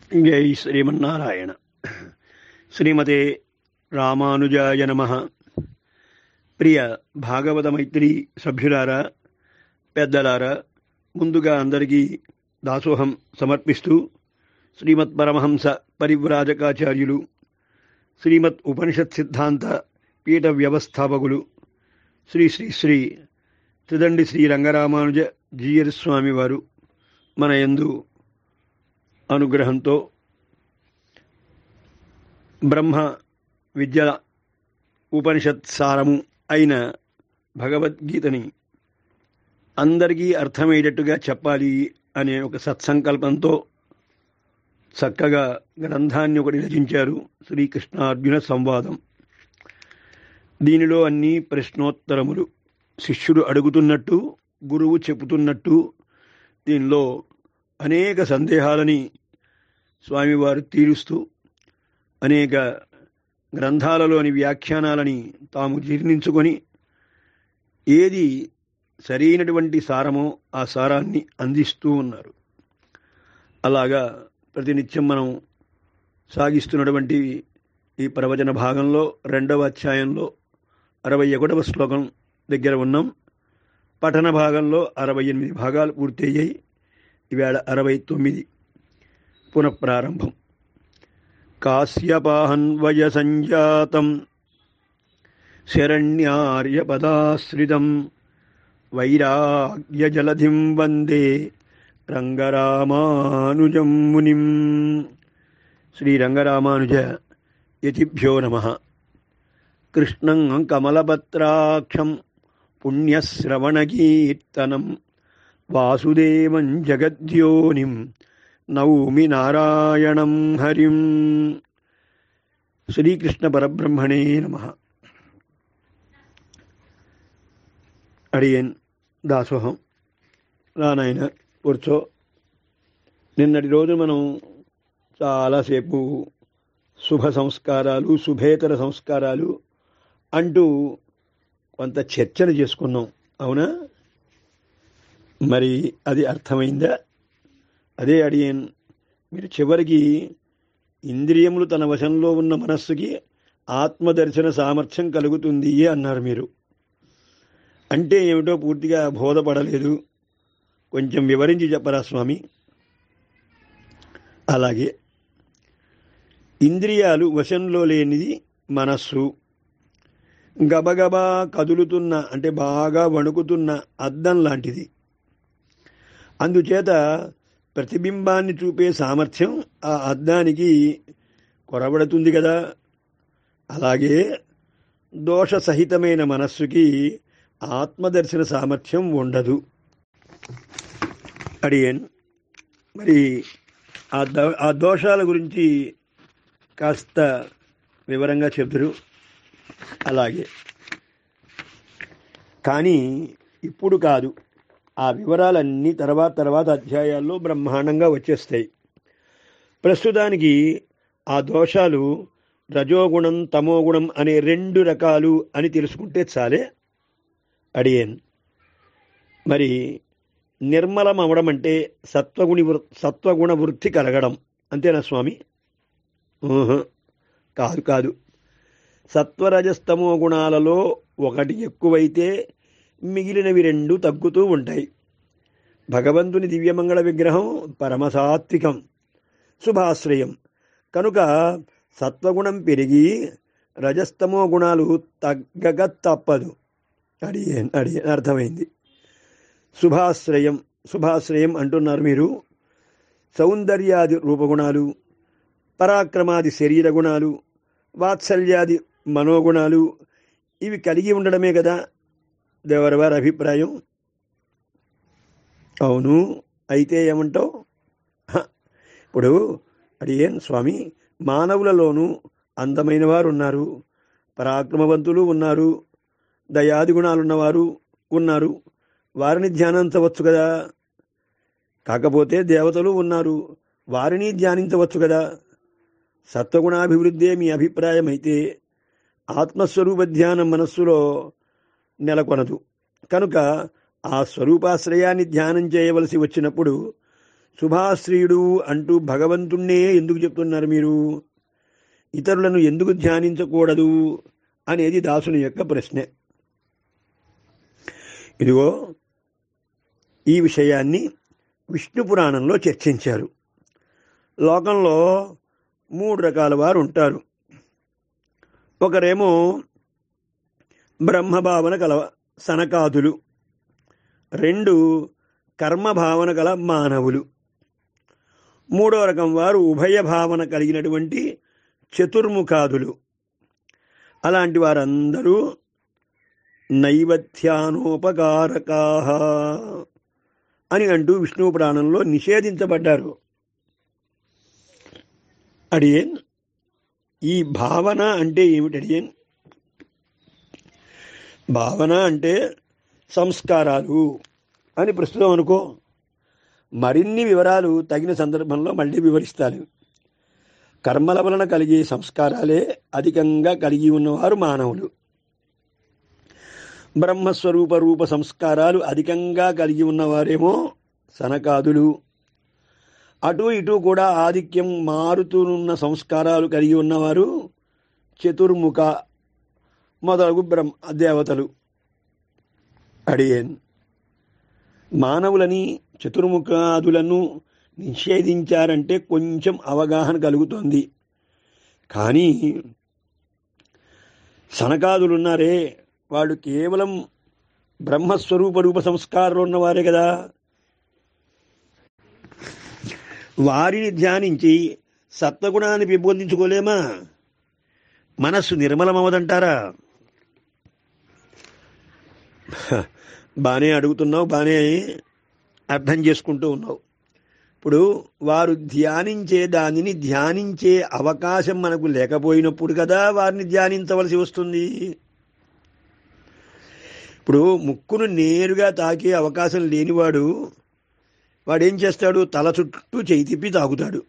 జై శ్రీమన్నారాయణ శ్రీమతే రామానుజాయ నమ ప్రియ భాగవత మైత్రి సభ్యులారా పెద్దలారా ముందుగా అందరికీ దాసోహం సమర్పిస్తూ శ్రీమత్ పరమహంస పరివ్రాజకాచార్యులు శ్రీమత్ ఉపనిషత్ సిద్ధాంత పీఠ వ్యవస్థాపకులు శ్రీ శ్రీ శ్రీ త్రిదండి శ్రీ రంగరామానుజ జీయర్ స్వామి వారు మన యందు అనుగ్రహంతో బ్రహ్మ విద్య ఉపనిషత్ సారము అయిన భగవద్గీతని అందరికీ అర్థమయ్యేటట్టుగా చెప్పాలి అనే ఒక సత్సంకల్పంతో చక్కగా గ్రంథాన్ని ఒకటి రచించారు శ్రీకృష్ణార్జున సంవాదం దీనిలో అన్ని ప్రశ్నోత్తరములు శిష్యుడు అడుగుతున్నట్టు గురువు చెబుతున్నట్టు దీనిలో అనేక సందేహాలని స్వామివారు తీరుస్తూ అనేక గ్రంథాలలోని వ్యాఖ్యానాలని తాము జీర్ణించుకొని ఏది సరైనటువంటి సారమో ఆ సారాన్ని అందిస్తూ ఉన్నారు అలాగా ప్రతినిత్యం మనం సాగిస్తున్నటువంటి ఈ ప్రవచన భాగంలో రెండవ అధ్యాయంలో అరవై ఒకటవ శ్లోకం దగ్గర ఉన్నాం పఠన భాగంలో అరవై ఎనిమిది భాగాలు పూర్తయ్యాయి ఈవేళ అరవై తొమ్మిది పునఃప్రారంభం కాశ్యపాహన్వయ సంజాతం శరణ్యార్యపదాశ్రితం వైరాగ్యజలధిం వందే రంగరామానుజం మునిం శ్రీరంగరామానుజ యతిభ్యో నమ కృష్ణం కమలపత్రాక్షం పుణ్యశ్రవణకీర్తనం వాసుదేవం జగద్యోనిం నౌమి నారాయణం హరిం శ్రీకృష్ణ పరబ్రహ్మణే నమ అడియన్ దాసోహం రానాయన కూర్చో నిన్నటి రోజు మనం చాలాసేపు శుభ సంస్కారాలు శుభేతర సంస్కారాలు అంటూ కొంత చర్చను చేసుకున్నాం అవునా మరి అది అర్థమైందా అదే అడియన్ మీరు చివరికి ఇంద్రియములు తన వశంలో ఉన్న మనస్సుకి ఆత్మదర్శన సామర్థ్యం కలుగుతుంది అన్నారు మీరు అంటే ఏమిటో పూర్తిగా బోధపడలేదు కొంచెం వివరించి చెప్పరా స్వామి అలాగే ఇంద్రియాలు వశంలో లేనిది మనస్సు గబగబా కదులుతున్న అంటే బాగా వణుకుతున్న అద్దం లాంటిది అందుచేత ప్రతిబింబాన్ని చూపే సామర్థ్యం ఆ అద్దానికి కొరబడుతుంది కదా అలాగే దోష సహితమైన మనస్సుకి ఆత్మదర్శన సామర్థ్యం ఉండదు అడియన్ మరి ఆ ద ఆ దోషాల గురించి కాస్త వివరంగా చెబుతారు అలాగే కానీ ఇప్పుడు కాదు ఆ వివరాలన్నీ తర్వాత తర్వాత అధ్యాయాల్లో బ్రహ్మాండంగా వచ్చేస్తాయి ప్రస్తుతానికి ఆ దోషాలు రజోగుణం తమోగుణం అనే రెండు రకాలు అని తెలుసుకుంటే చాలే అడియన్ మరి నిర్మలం అవడం అంటే సత్వగుణి వృ సత్వగుణ వృత్తి కలగడం అంతేనా స్వామి కాదు కాదు సత్వరజస్తమో గుణాలలో ఒకటి ఎక్కువైతే మిగిలినవి రెండు తగ్గుతూ ఉంటాయి భగవంతుని దివ్యమంగళ విగ్రహం పరమసాత్వికం శుభాశ్రయం కనుక సత్వగుణం పెరిగి రజస్తమో గుణాలు తగ్గక తప్పదు అడి అడి అర్థమైంది శుభాశ్రయం శుభాశ్రయం అంటున్నారు మీరు సౌందర్యాది రూపగుణాలు పరాక్రమాది శరీర గుణాలు వాత్సల్యాది మనోగుణాలు ఇవి కలిగి ఉండడమే కదా దేవరవారి అభిప్రాయం అవును అయితే ఏమంటావు ఇప్పుడు అడిగేం స్వామి మానవులలోనూ అందమైన వారు ఉన్నారు పరాక్రమవంతులు ఉన్నారు దయాది గుణాలున్నవారు ఉన్నారు వారిని ధ్యానించవచ్చు కదా కాకపోతే దేవతలు ఉన్నారు వారిని ధ్యానించవచ్చు కదా సత్వగుణాభివృద్ధే మీ అభిప్రాయం అయితే ఆత్మస్వరూప ధ్యానం మనస్సులో నెలకొనదు కనుక ఆ స్వరూపాశ్రయాన్ని ధ్యానం చేయవలసి వచ్చినప్పుడు శుభాశ్రీయుడు అంటూ భగవంతుణ్ణే ఎందుకు చెప్తున్నారు మీరు ఇతరులను ఎందుకు ధ్యానించకూడదు అనేది దాసుని యొక్క ప్రశ్న ఇదిగో ఈ విషయాన్ని విష్ణు పురాణంలో చర్చించారు లోకంలో మూడు రకాల వారు ఉంటారు ఒకరేమో బ్రహ్మభావన కల సనకాదులు రెండు కర్మభావన గల మానవులు మూడో రకం వారు ఉభయ భావన కలిగినటువంటి చతుర్ముఖాదులు అలాంటి వారందరూ నైవధ్యానోపకారకా అని అంటూ విష్ణు పురాణంలో నిషేధించబడ్డారు అడియన్ ఈ భావన అంటే ఏమిటి అడియన్ భావన అంటే సంస్కారాలు అని ప్రస్తుతం అనుకో మరిన్ని వివరాలు తగిన సందర్భంలో మళ్ళీ వివరిస్తాను కర్మల వలన కలిగే సంస్కారాలే అధికంగా కలిగి ఉన్నవారు మానవులు బ్రహ్మస్వరూప రూప సంస్కారాలు అధికంగా కలిగి ఉన్నవారేమో సనకాదులు అటు ఇటు కూడా ఆధిక్యం మారుతూనున్న సంస్కారాలు కలిగి ఉన్నవారు చతుర్ముఖ మొదలగు బ్రహ్మ దేవతలు అడియన్ మానవులని చతుర్ముఖాదులను నిషేధించారంటే కొంచెం అవగాహన కలుగుతోంది కానీ సనకాదులున్నారే వాళ్ళు కేవలం బ్రహ్మస్వరూప రూప సంస్కారాలు ఉన్నవారే కదా వారిని ధ్యానించి సత్వగుణాన్ని పెంపొందించుకోలేమా మనస్సు నిర్మలమవదంటారా బాగానే అడుగుతున్నావు బాగానే అర్థం చేసుకుంటూ ఉన్నావు ఇప్పుడు వారు ధ్యానించే దానిని ధ్యానించే అవకాశం మనకు లేకపోయినప్పుడు కదా వారిని ధ్యానించవలసి వస్తుంది ఇప్పుడు ముక్కును నేరుగా తాకే అవకాశం లేనివాడు వాడేం చేస్తాడు తల చుట్టూ చేయి తిప్పి తాగుతాడు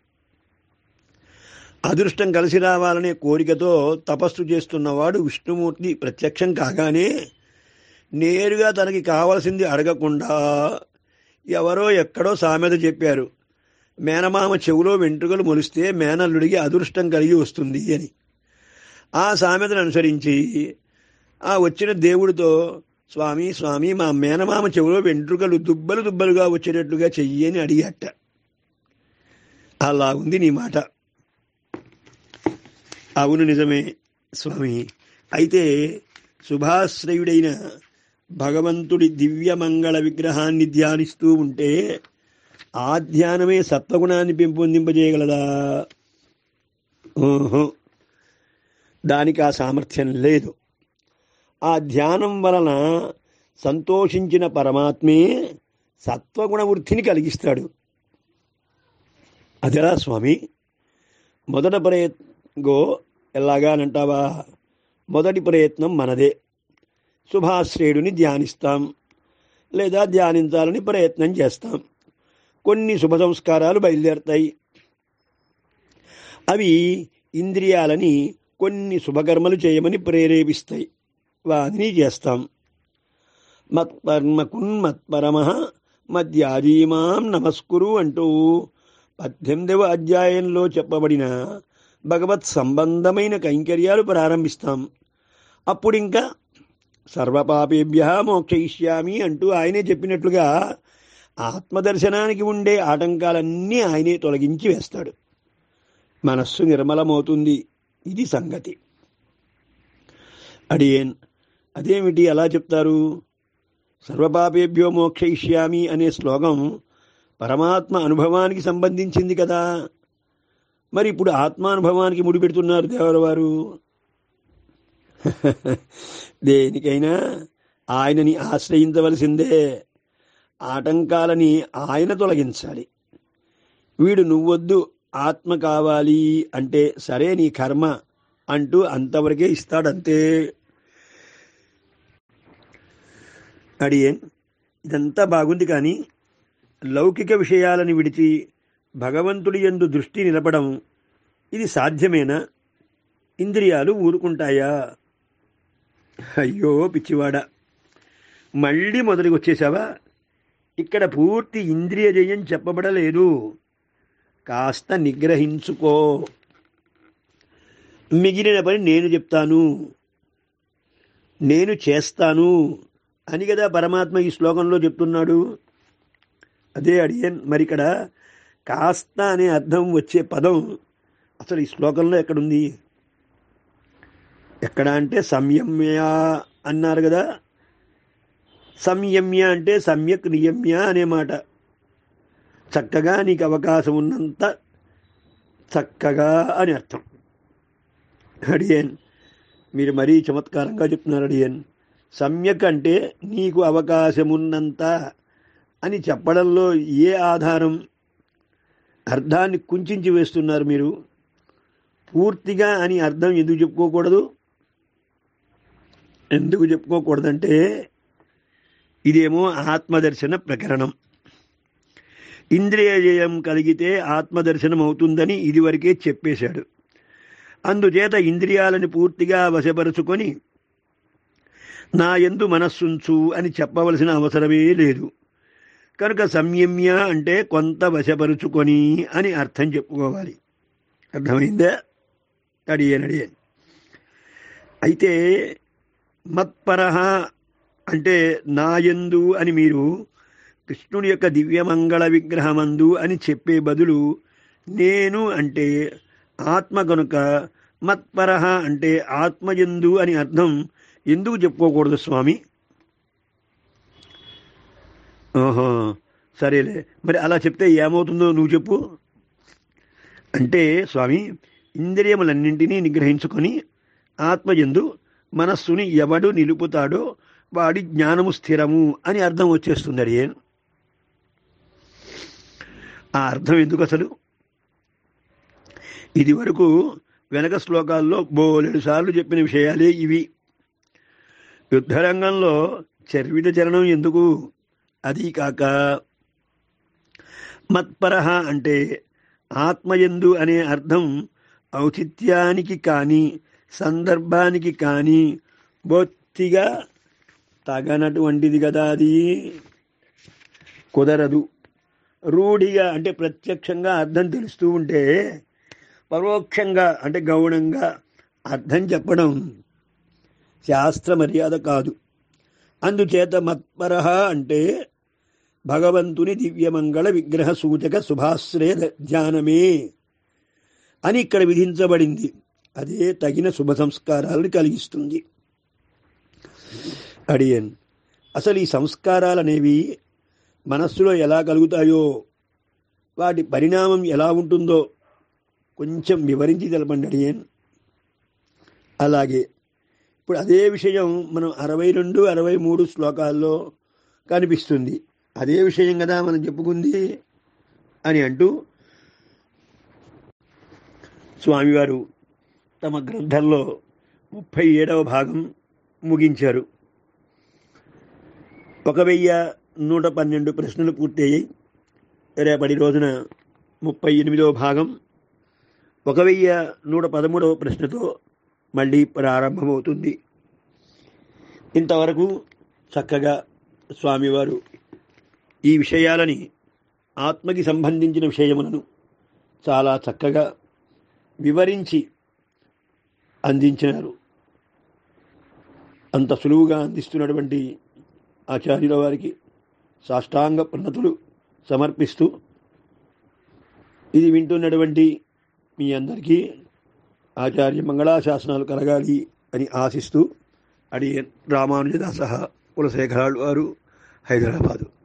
అదృష్టం కలిసి రావాలనే కోరికతో తపస్సు చేస్తున్నవాడు విష్ణుమూర్తి ప్రత్యక్షం కాగానే నేరుగా తనకి కావలసింది అడగకుండా ఎవరో ఎక్కడో సామెత చెప్పారు మేనమామ చెవులో వెంట్రుకలు మొలిస్తే మేనల్లుడికి అదృష్టం కలిగి వస్తుంది అని ఆ సామెతను అనుసరించి ఆ వచ్చిన దేవుడితో స్వామి స్వామి మా మేనమామ చెవులో వెంట్రుకలు దుబ్బలు దుబ్బలుగా వచ్చేటట్లుగా చెయ్యి అని అడిగట అలా ఉంది నీ మాట అవును నిజమే స్వామి అయితే శుభాశ్రయుడైన భగవంతుడి దివ్యమంగళ విగ్రహాన్ని ధ్యానిస్తూ ఉంటే ఆ ధ్యానమే సత్వగుణాన్ని పెంపొందింపజేయగలదా ఊహు. దానికి ఆ సామర్థ్యం లేదు ఆ ధ్యానం వలన సంతోషించిన పరమాత్మే సత్వగుణ వృద్ధిని కలిగిస్తాడు అదిరా స్వామి మొదట ప్రయత్నగో ఎలాగానంటావా మొదటి ప్రయత్నం మనదే శుభాశ్రేయుడిని ధ్యానిస్తాం లేదా ధ్యానించాలని ప్రయత్నం చేస్తాం కొన్ని శుభ సంస్కారాలు బయలుదేరుతాయి అవి ఇంద్రియాలని కొన్ని శుభకర్మలు చేయమని ప్రేరేపిస్తాయి వాటిని చేస్తాం మత్పర్మకున్ మత్పరమ మధ్యాజీమాం నమస్కురు అంటూ పద్దెనిమిదవ అధ్యాయంలో చెప్పబడిన భగవత్ సంబంధమైన కైంకర్యాలు ప్రారంభిస్తాం అప్పుడింకా సర్వపాపేభ్య మోక్షయిష్యామి అంటూ ఆయనే చెప్పినట్లుగా ఆత్మదర్శనానికి ఉండే ఆటంకాలన్నీ ఆయనే తొలగించి వేస్తాడు మనస్సు నిర్మలమవుతుంది ఇది సంగతి అడియేన్ అదేమిటి అలా చెప్తారు సర్వపాపేభ్యో మోక్షయిష్యామి అనే శ్లోకం పరమాత్మ అనుభవానికి సంబంధించింది కదా మరి ఇప్పుడు ఆత్మానుభవానికి ముడిపెడుతున్నారు దేవర వారు దేనికైనా ఆయనని ఆశ్రయించవలసిందే ఆటంకాలని ఆయన తొలగించాలి వీడు నువ్వొద్దు ఆత్మ కావాలి అంటే సరే నీ కర్మ అంటూ అంతవరకే ఇస్తాడంతే అడియేన్ ఇదంతా బాగుంది కానీ లౌకిక విషయాలను విడిచి భగవంతుడి యందు దృష్టి నిలపడం ఇది సాధ్యమేనా ఇంద్రియాలు ఊరుకుంటాయా అయ్యో పిచ్చివాడ మళ్ళీ మొదటికి వచ్చేసావా ఇక్కడ పూర్తి ఇంద్రియ జయం చెప్పబడలేదు కాస్త నిగ్రహించుకో మిగిలిన పని నేను చెప్తాను నేను చేస్తాను అని కదా పరమాత్మ ఈ శ్లోకంలో చెప్తున్నాడు అదే అడియన్ మరి ఇక్కడ కాస్త అనే అర్థం వచ్చే పదం అసలు ఈ శ్లోకంలో ఎక్కడుంది ఎక్కడ అంటే సంయమ్య అన్నారు కదా సంయమ్య అంటే సమ్యక్ నియమ్య అనే మాట చక్కగా నీకు అవకాశం ఉన్నంత చక్కగా అని అర్థం అడియన్ మీరు మరీ చమత్కారంగా చెప్తున్నారు అడియన్ సమ్యక్ అంటే నీకు అవకాశం ఉన్నంత అని చెప్పడంలో ఏ ఆధారం అర్థాన్ని కుంచి వేస్తున్నారు మీరు పూర్తిగా అని అర్థం ఎందుకు చెప్పుకోకూడదు ఎందుకు చెప్పుకోకూడదంటే ఇదేమో ఆత్మదర్శన ప్రకరణం ఇంద్రియ జయం కలిగితే ఆత్మదర్శనం అవుతుందని ఇదివరకే చెప్పేశాడు అందుచేత ఇంద్రియాలను పూర్తిగా వశపరుచుకొని నా ఎందు మనస్సుంచు అని చెప్పవలసిన అవసరమే లేదు కనుక సంయమ్య అంటే కొంత వశపరుచుకొని అని అర్థం చెప్పుకోవాలి అర్థమైందా అడియన్ అడియన్ అయితే మత్పరహ అంటే నాయందు అని మీరు కృష్ణుని యొక్క దివ్యమంగళ విగ్రహమందు అని చెప్పే బదులు నేను అంటే ఆత్మ కనుక మత్పరహ అంటే ఆత్మయందు అని అర్థం ఎందుకు చెప్పుకోకూడదు స్వామి ఓహో సరేలే మరి అలా చెప్తే ఏమవుతుందో నువ్వు చెప్పు అంటే స్వామి ఇంద్రియములన్నింటినీ నిగ్రహించుకొని ఆత్మయందు మనస్సుని ఎవడు నిలుపుతాడో వాడి జ్ఞానము స్థిరము అని అర్థం వచ్చేస్తుంది అడిగే ఆ అర్థం ఎందుకు అసలు ఇది వరకు వెనక శ్లోకాల్లో బోలెడు సార్లు చెప్పిన విషయాలే ఇవి యుద్ధరంగంలో చర్విత చరణం ఎందుకు అది కాక మత్పరహ అంటే ఆత్మయందు అనే అర్థం ఔచిత్యానికి కానీ సందర్భానికి కానీ బొత్తిగా తగనటువంటిది కదా అది కుదరదు రూఢిగా అంటే ప్రత్యక్షంగా అర్థం తెలుస్తూ ఉంటే పరోక్షంగా అంటే గౌణంగా అర్థం చెప్పడం శాస్త్ర మర్యాద కాదు అందుచేత మత్పరహ అంటే భగవంతుని దివ్యమంగళ విగ్రహ సూచక శుభాశ్రయ ధ్యానమే అని ఇక్కడ విధించబడింది అదే తగిన శుభ సంస్కారాలను కలిగిస్తుంది అడియన్ అసలు ఈ సంస్కారాలు అనేవి మనస్సులో ఎలా కలుగుతాయో వాటి పరిణామం ఎలా ఉంటుందో కొంచెం వివరించి తెలపండి అడియన్ అలాగే ఇప్పుడు అదే విషయం మనం అరవై రెండు అరవై మూడు శ్లోకాల్లో కనిపిస్తుంది అదే విషయం కదా మనం చెప్పుకుంది అని అంటూ స్వామివారు తమ గ్రంథంలో ముప్పై ఏడవ భాగం ముగించారు ఒక వెయ్యి నూట పన్నెండు ప్రశ్నలు పూర్తయ్యాయి రేపటి రోజున ముప్పై ఎనిమిదవ భాగం ఒక వెయ్యి నూట పదమూడవ ప్రశ్నతో మళ్ళీ ప్రారంభమవుతుంది ఇంతవరకు చక్కగా స్వామివారు ఈ విషయాలని ఆత్మకి సంబంధించిన విషయములను చాలా చక్కగా వివరించి అందించినారు అంత సులువుగా అందిస్తున్నటువంటి ఆచార్యుల వారికి సాష్టాంగ ప్రణతులు సమర్పిస్తూ ఇది వింటున్నటువంటి మీ అందరికీ ఆచార్య మంగళాశాసనాలు కలగాలి అని ఆశిస్తూ అడి రామానుజదాస కులశేఖరాలు వారు హైదరాబాదు